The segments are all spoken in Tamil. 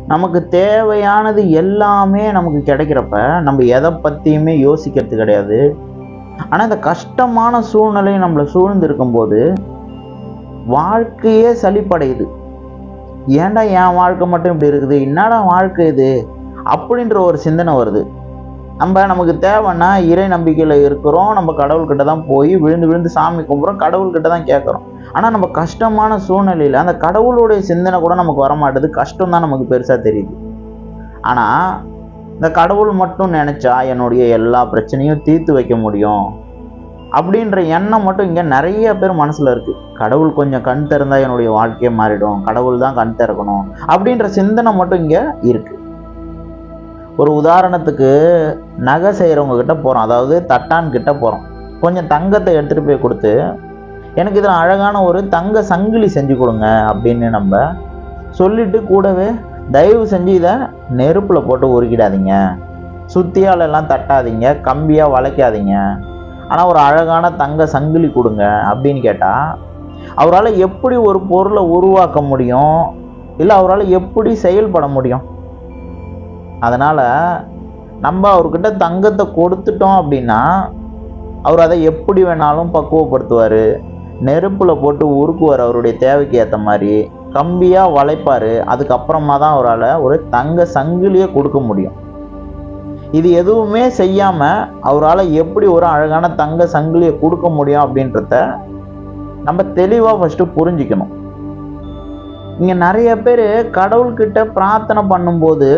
நமக்கு தேவையானது எல்லாமே நமக்கு கிடைக்கிறப்ப நம்ம எதை பற்றியுமே யோசிக்கிறது கிடையாது ஆனால் இந்த கஷ்டமான சூழ்நிலை நம்மளை சூழ்ந்து இருக்கும்போது வாழ்க்கையே சலிப்படையுது ஏன்டா என் வாழ்க்கை மட்டும் இப்படி இருக்குது என்னடா வாழ்க்கை இது அப்படின்ற ஒரு சிந்தனை வருது நம்ம நமக்கு தேவைன்னா இறை நம்பிக்கையில் இருக்கிறோம் நம்ம கடவுள்கிட்ட தான் போய் விழுந்து விழுந்து சாமி கும்பிட்றோம் கடவுள்கிட்ட தான் கேட்குறோம் ஆனால் நம்ம கஷ்டமான சூழ்நிலையில் அந்த கடவுளுடைய சிந்தனை கூட நமக்கு வரமாட்டுது கஷ்டம் தான் நமக்கு பெருசாக தெரியுது ஆனால் இந்த கடவுள் மட்டும் நினச்சா என்னுடைய எல்லா பிரச்சனையும் தீர்த்து வைக்க முடியும் அப்படின்ற எண்ணம் மட்டும் இங்கே நிறைய பேர் மனசில் இருக்குது கடவுள் கொஞ்சம் கண் திறந்தா என்னுடைய வாழ்க்கையே மாறிடும் கடவுள் தான் கண் திறக்கணும் அப்படின்ற சிந்தனை மட்டும் இங்கே இருக்குது ஒரு உதாரணத்துக்கு நகை செய்கிறவங்க கிட்ட போகிறோம் அதாவது தட்டான் கிட்ட போகிறோம் கொஞ்சம் தங்கத்தை எடுத்துகிட்டு போய் கொடுத்து எனக்கு இதில் அழகான ஒரு தங்க சங்கிலி செஞ்சு கொடுங்க அப்படின்னு நம்ம சொல்லிட்டு கூடவே தயவு செஞ்சு இதை நெருப்பில் போட்டு உருக்கிடாதீங்க சுத்தியால் எல்லாம் தட்டாதீங்க கம்பியாக வளைக்காதீங்க ஆனால் ஒரு அழகான தங்க சங்கிலி கொடுங்க அப்படின்னு கேட்டால் அவரால் எப்படி ஒரு பொருளை உருவாக்க முடியும் இல்லை அவரால் எப்படி செயல்பட முடியும் அதனால் நம்ம அவர்கிட்ட தங்கத்தை கொடுத்துட்டோம் அப்படின்னா அவர் அதை எப்படி வேணாலும் பக்குவப்படுத்துவார் நெருப்பில் போட்டு உருக்குவார் அவருடைய தேவைக்கு ஏற்ற மாதிரி கம்பியாக வளைப்பார் அதுக்கப்புறமா தான் அவரால் ஒரு தங்க சங்கிலியை கொடுக்க முடியும் இது எதுவுமே செய்யாமல் அவரால் எப்படி ஒரு அழகான தங்க சங்கிலியை கொடுக்க முடியும் அப்படின்றத நம்ம தெளிவாக ஃபஸ்ட்டு புரிஞ்சுக்கணும் இங்கே நிறைய பேர் கடவுள்கிட்ட பிரார்த்தனை பண்ணும்போது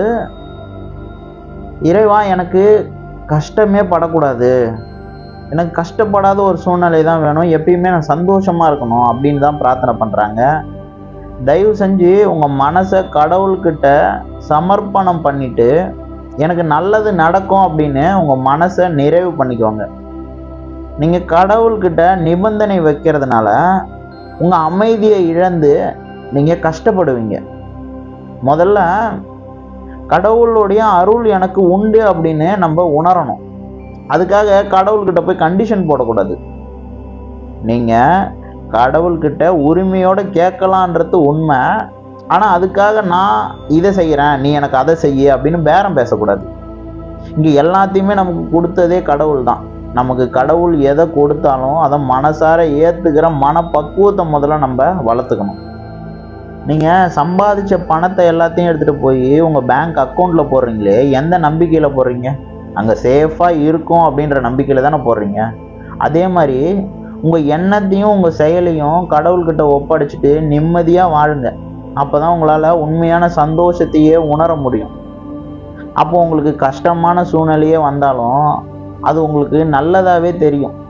இறைவா எனக்கு கஷ்டமே படக்கூடாது எனக்கு கஷ்டப்படாத ஒரு சூழ்நிலை தான் வேணும் எப்பயுமே நான் சந்தோஷமாக இருக்கணும் அப்படின்னு தான் பிரார்த்தனை பண்ணுறாங்க தயவு செஞ்சு உங்கள் மனசை கடவுள்கிட்ட சமர்ப்பணம் பண்ணிட்டு எனக்கு நல்லது நடக்கும் அப்படின்னு உங்கள் மனசை நிறைவு பண்ணிக்கோங்க நீங்கள் கடவுள்கிட்ட நிபந்தனை வைக்கிறதுனால உங்கள் அமைதியை இழந்து நீங்கள் கஷ்டப்படுவீங்க முதல்ல கடவுளுடைய அருள் எனக்கு உண்டு அப்படின்னு நம்ம உணரணும் அதுக்காக கடவுள்கிட்ட போய் கண்டிஷன் போடக்கூடாது நீங்கள் கடவுள்கிட்ட உரிமையோடு கேட்கலான்றது உண்மை ஆனால் அதுக்காக நான் இதை செய்கிறேன் நீ எனக்கு அதை செய்ய அப்படின்னு பேரம் பேசக்கூடாது இங்கே எல்லாத்தையுமே நமக்கு கொடுத்ததே கடவுள் தான் நமக்கு கடவுள் எதை கொடுத்தாலும் அதை மனசார ஏற்றுக்கிற மனப்பக்குவத்தை முதல்ல நம்ம வளர்த்துக்கணும் நீங்கள் சம்பாதிச்ச பணத்தை எல்லாத்தையும் எடுத்துகிட்டு போய் உங்கள் பேங்க் அக்கௌண்ட்டில் போடுறீங்களே எந்த நம்பிக்கையில் போடுறீங்க அங்கே சேஃபாக இருக்கும் அப்படின்ற நம்பிக்கையில் தானே போடுறீங்க அதே மாதிரி உங்கள் எண்ணத்தையும் உங்கள் செயலையும் கடவுள்கிட்ட ஒப்படைச்சிட்டு நிம்மதியாக வாழுங்க அப்போ தான் உங்களால் உண்மையான சந்தோஷத்தையே உணர முடியும் அப்போ உங்களுக்கு கஷ்டமான சூழ்நிலையே வந்தாலும் அது உங்களுக்கு நல்லதாகவே தெரியும்